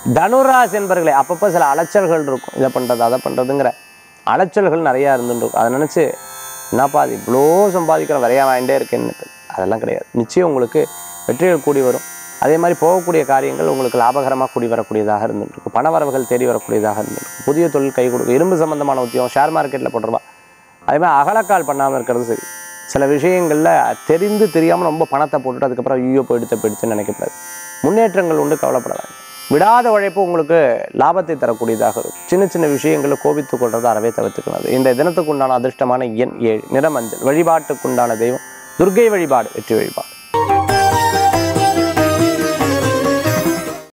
தனுராசி என்பர்களே அப்பப்போ சில அலைச்சல்கள் இருக்கும் இதை பண்ணுறது அதை பண்ணுறதுங்கிற அலைச்சல்கள் நிறையா இருந்துட்டு இருக்கும் அதை நினச்சி என்னப்பா அது இவ்வளோ சம்பாதிக்கிறோம் வரையா வாங்கிட்டே இருக்கேன்னு அதெல்லாம் கிடையாது நிச்சயம் உங்களுக்கு வெற்றிகள் கூடி வரும் அதே மாதிரி போகக்கூடிய காரியங்கள் உங்களுக்கு லாபகரமாக கூடி வரக்கூடியதாக இருந்துட்டு இருக்கும் பண வரவுகள் தேடி வரக்கூடியதாக இருந்துட்டு இருக்கும் புதிய தொழில் கை கொடுக்கும் இரும்பு சம்பந்தமான உத்தியோகம் ஷேர் மார்க்கெட்டில் போட்டுருவா அதே மாதிரி அகலக்கால் பண்ணாமல் இருக்கிறது சரி சில விஷயங்களில் தெரிந்து தெரியாமல் ரொம்ப பணத்தை போட்டுட்டு அதுக்கப்புறம் ஐயோ போயிடுத்த போயிடுச்சுன்னு நினைக்கக்கூடாது முன்னேற்றங்கள் உண்டு கவலைப்படாது விடாத உழைப்பு உங்களுக்கு லாபத்தை தரக்கூடியதாக இருக்கும் சின்ன சின்ன விஷயங்களில் கோபித்து கொள்றது அறவே தவிர்த்துக்கணும் இந்த தினத்துக்கு உண்டான அதிர்ஷ்டமான எண் ஏழு நிறமஞ்சள் வழிபாட்டுக்குண்டான தெய்வம் துர்க்கை வழிபாடு வெற்றி வழிபாடு